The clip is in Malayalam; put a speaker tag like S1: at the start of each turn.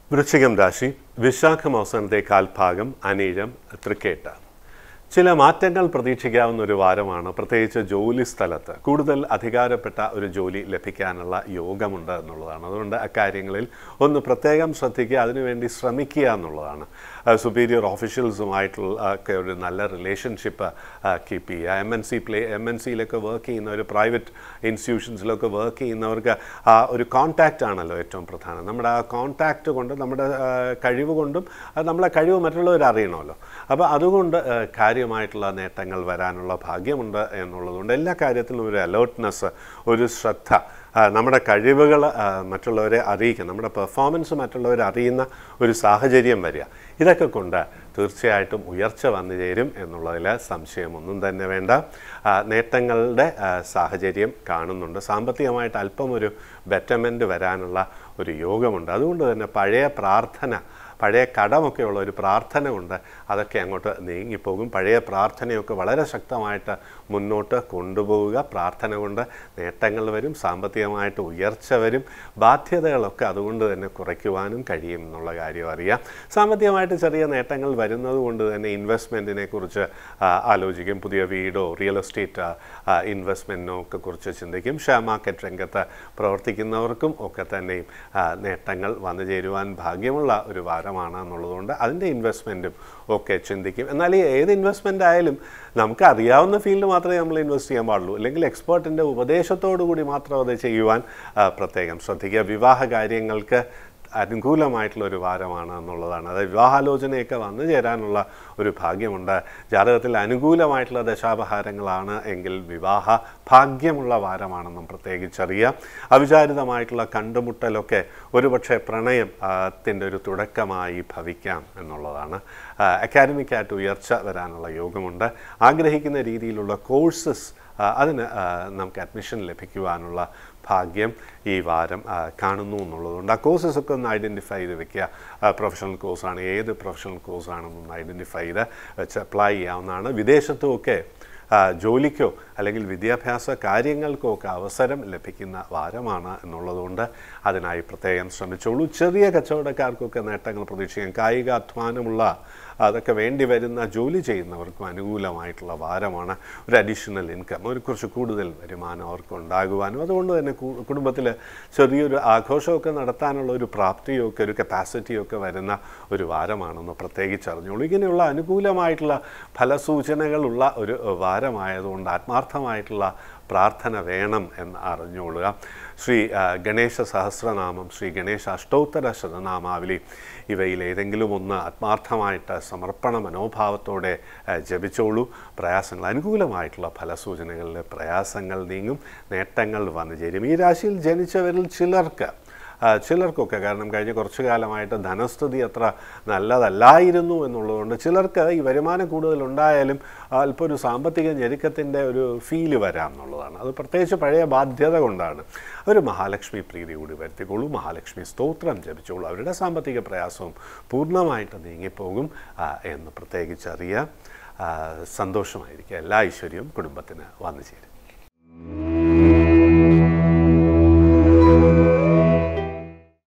S1: വൃശ്ചികം രാശി വിശാഖം അവസാനത്തെ കാൽഭാഗം അനീഴം തൃക്കേട്ട ചില മാറ്റങ്ങൾ പ്രതീക്ഷിക്കാവുന്ന ഒരു വാരമാണ് പ്രത്യേകിച്ച് ജോലി സ്ഥലത്ത് കൂടുതൽ അധികാരപ്പെട്ട ഒരു ജോലി ലഭിക്കാനുള്ള യോഗമുണ്ട് എന്നുള്ളതാണ് അതുകൊണ്ട് അക്കാര്യങ്ങളിൽ ഒന്ന് പ്രത്യേകം ശ്രദ്ധിക്കുക അതിനുവേണ്ടി ശ്രമിക്കുക എന്നുള്ളതാണ് സുപ്പീരിയർ ഓഫീഷ്യൽസുമായിട്ടുള്ള ഒക്കെ ഒരു നല്ല റിലേഷൻഷിപ്പ് കീപ്പ് ചെയ്യുക M N C play M N സിയിലൊക്കെ വർക്ക് ചെയ്യുന്ന ഒരു പ്രൈവറ്റ് ഇൻസ്റ്റിറ്റ്യൂഷൻസിലൊക്കെ വർക്ക് ചെയ്യുന്നവർക്ക് ആ ഒരു കോൺടാക്റ്റ് ആണല്ലോ ഏറ്റവും പ്രധാനം നമ്മുടെ ആ കോൺടാക്റ്റ് കൊണ്ട് നമ്മുടെ ആ, കഴിവ് കൊണ്ടും അത് നമ്മളെ കഴിവ് മറ്റുള്ളവർ അറിയണമല്ലോ അപ്പോൾ അതുകൊണ്ട് ആ, കാര്യമായിട്ടുള്ള നേട്ടങ്ങൾ വരാനുള്ള ഭാഗ്യമുണ്ട് എന്നുള്ളതുകൊണ്ട് എല്ലാ കാര്യത്തിലും ഒരു അലേർട്ട്നെസ് ഒരു ശ്രദ്ധ ആ, നമ്മുടെ കഴിവുകൾ ആ, മറ്റുള്ളവരെ അറിയിക്കുക നമ്മുടെ പെർഫോമൻസ് മറ്റുള്ളവരെ അറിയുന്ന ഒരു സാഹചര്യം വരിക ഇതൊക്കെ കൊണ്ട് തീർച്ചയായിട്ടും ഉയർച്ച വന്നു ചേരും എന്നുള്ളതിൽ സംശയമൊന്നും തന്നെ വേണ്ട ആ, നേട്ടങ്ങളുടെ ആ, സാഹചര്യം കാണുന്നുണ്ട് സാമ്പത്തികമായിട്ട് അല്പം ഒരു ബെറ്റർമെൻറ്റ് വരാനുള്ള ഒരു യോഗമുണ്ട് അതുകൊണ്ട് തന്നെ പഴയ പ്രാർത്ഥന പഴയ കടമൊക്കെ ഉള്ള ഒരു പ്രാർത്ഥന കൊണ്ട് അതൊക്കെ അങ്ങോട്ട് നീങ്ങിപ്പോകും പഴയ പ്രാർത്ഥനയൊക്കെ വളരെ ശക്തമായിട്ട് മുന്നോട്ട് കൊണ്ടുപോവുക പ്രാർത്ഥന കൊണ്ട് നേട്ടങ്ങൾ വരും സാമ്പത്തികമായിട്ട് ഉയർച്ച വരും ബാധ്യതകളൊക്കെ അതുകൊണ്ട് തന്നെ കുറയ്ക്കുവാനും കഴിയും എന്നുള്ള കാര്യം അറിയാം സാമ്പത്തികമായിട്ട് ചെറിയ നേട്ടങ്ങൾ വരുന്നത് കൊണ്ട് തന്നെ ഇൻവെസ്റ്റ്മെൻറ്റിനെ കുറിച്ച് ആ, ആലോചിക്കും പുതിയ വീടോ റിയൽ എസ്റ്റേറ്റ് ഇൻവെസ്റ്റ്മെൻറ്റിനോ ഒക്കെ കുറിച്ച് ചിന്തിക്കും ഷെയർ മാർക്കറ്റ് രംഗത്ത് പ്രവർത്തിക്കുന്നവർക്കും ഒക്കെ തന്നെയും ആ, നേട്ടങ്ങൾ വന്നു ചേരുവാൻ ഭാഗ്യമുള്ള ഒരു വാരമാണ് എന്നുള്ളതുകൊണ്ട് അതിൻ്റെ ഇൻവെസ്റ്റ്മെൻറ്റും ഒക്കെ ചിന്തിക്കും എന്നാൽ ഈ ഏത് ഇൻവെസ്റ്റ്മെൻ്റ് ആയാലും നമുക്ക് അറിയാവുന്ന ഫീൽഡ് മാത്രമേ നമ്മൾ ഇൻവെസ്റ്റ് ചെയ്യാൻ പാടുള്ളൂ അല്ലെങ്കിൽ എക്സ്പേർട്ടിൻ്റെ ഉപദേശത്തോടു കൂടി മാത്രം അത് ചെയ്യുവാൻ ആ, പ്രത്യേകം ശ്രദ്ധിക്കുക വിവാഹ കാര്യങ്ങൾക്ക് അനുകൂലമായിട്ടുള്ള ഒരു വാരമാണ് എന്നുള്ളതാണ് അതായത് വിവാഹാലോചനയൊക്കെ വന്നു ചേരാനുള്ള ഒരു ഭാഗ്യമുണ്ട് ജാതകത്തിൽ അനുകൂലമായിട്ടുള്ള ദശാപഹാരങ്ങളാണ് എങ്കിൽ വിവാഹ ഭാഗ്യമുള്ള വാരമാണെന്നും പ്രത്യേകിച്ചറിയാം അവിചാരിതമായിട്ടുള്ള കണ്ടുമുട്ടലൊക്കെ ഒരുപക്ഷെ പ്രണയം ആ, ത്തിൻ്റെ ഒരു തുടക്കമായി ഭവിക്കാം എന്നുള്ളതാണ് അക്കാഡമിക്കായിട്ട് ഉയർച്ച വരാനുള്ള യോഗമുണ്ട് ആഗ്രഹിക്കുന്ന രീതിയിലുള്ള കോഴ്സസ് ആ, അതിന് ആ, നമുക്ക് അഡ്മിഷൻ ലഭിക്കുവാനുള്ള ഭാഗ്യം ഈ വാരം ആ, കാണുന്നു എന്നുള്ളതുകൊണ്ട് ആ കോഴ്സസ് ഒക്കെ ഒന്ന് ഐഡൻറ്റിഫൈ ചെയ്ത് വെക്കുക പ്രൊഫഷണൽ കോഴ്സാണ് ഏത് പ്രൊഫഷണൽ കോഴ്സാണെന്നൊന്ന് ഐഡൻറ്റിഫൈ ചെയ്ത് വെച്ച് അപ്ലൈ ചെയ്യാവുന്നതാണ് വിദേശത്തുമൊക്കെ ആ, ജോലിക്കോ അല്ലെങ്കിൽ വിദ്യാഭ്യാസ കാര്യങ്ങൾക്കോ ഒക്കെ അവസരം ലഭിക്കുന്ന വാരമാണ് എന്നുള്ളതുകൊണ്ട് അതിനായി പ്രത്യേകം ശ്രമിച്ചോളൂ ചെറിയ കച്ചവടക്കാർക്കൊക്കെ നേട്ടങ്ങൾ പ്രതീക്ഷിക്കാം കായിക അധ്വാനമുള്ള അതൊക്കെ വേണ്ടി വരുന്ന ജോലി ചെയ്യുന്നവർക്കും അനുകൂലമായിട്ടുള്ള വാരമാണ് ഒരു അഡീഷണൽ ഇൻകം ഒരു കുറച്ച് കൂടുതൽ വരുമാനം അവർക്ക് ഉണ്ടാകുവാനും അതുകൊണ്ട് തന്നെ കു- കുടുംബത്തിൽ ചെറിയൊരു ആഘോഷമൊക്കെ നടത്താനുള്ള ഒരു പ്രാപ്തിയൊക്കെ ഒരു കപ്പാസിറ്റിയൊക്കെ വരുന്ന ഒരു വാരമാണെന്ന് പ്രത്യേകിച്ച് അറിഞ്ഞോളൂ ഇങ്ങനെയുള്ള അനുകൂലമായിട്ടുള്ള ഫലസൂചനകളുള്ള ഒരു വാരമായതുകൊണ്ട് ആത്മാർത്ഥമായിട്ടുള്ള പ്രാർത്ഥന വേണം എന്ന് അറിഞ്ഞുകൊള്ളുക ശ്രീ ആ, ഗണേശ സഹസ്രനാമം ശ്രീ ഗണേശ അഷ്ടോത്തര ശതനാമാവലി ഇവയിൽ ഏതെങ്കിലും ഒന്ന് ആത്മാർത്ഥമായിട്ട് സമർപ്പണ മനോഭാവത്തോടെ ആ, ജപിച്ചോളൂ പ്രയാസങ്ങൾ അനുകൂലമായിട്ടുള്ള ഫലസൂചനകളിലെ പ്രയാസങ്ങൾ നീങ്ങും നേട്ടങ്ങൾ വന്നു ചേരും ഈ രാശിയിൽ ജനിച്ചവരിൽ ചിലർക്ക് ആ, ചിലർക്കൊക്കെ കാരണം കഴിഞ്ഞ കുറച്ചു കാലമായിട്ട് ധനസ്ഥിതി അത്ര നല്ലതല്ലായിരുന്നു എന്നുള്ളതുകൊണ്ട് ചിലർക്ക് ഈ വരുമാനം കൂടുതലുണ്ടായാലും അല്പം ഒരു സാമ്പത്തിക ഞെരുക്കത്തിൻ്റെ ഒരു ഫീല് വരാം എന്നുള്ളതാണ് അത് പ്രത്യേകിച്ച് പഴയ ബാധ്യത കൊണ്ടാണ് ഒരു മഹാലക്ഷ്മി പ്രീതി കൂടി വരുത്തിക്കോളൂ മഹാലക്ഷ്മി സ്തോത്രം ജപിച്ചോളൂ അവരുടെ സാമ്പത്തിക പ്രയാസവും പൂർണ്ണമായിട്ട് നീങ്ങിപ്പോകും ആ, എന്ന് പ്രത്യേകിച്ചറിയാം ആ, സന്തോഷമായിരിക്കുക എല്ലാ ഐശ്വര്യവും കുടുംബത്തിന് വന്നു ചേരും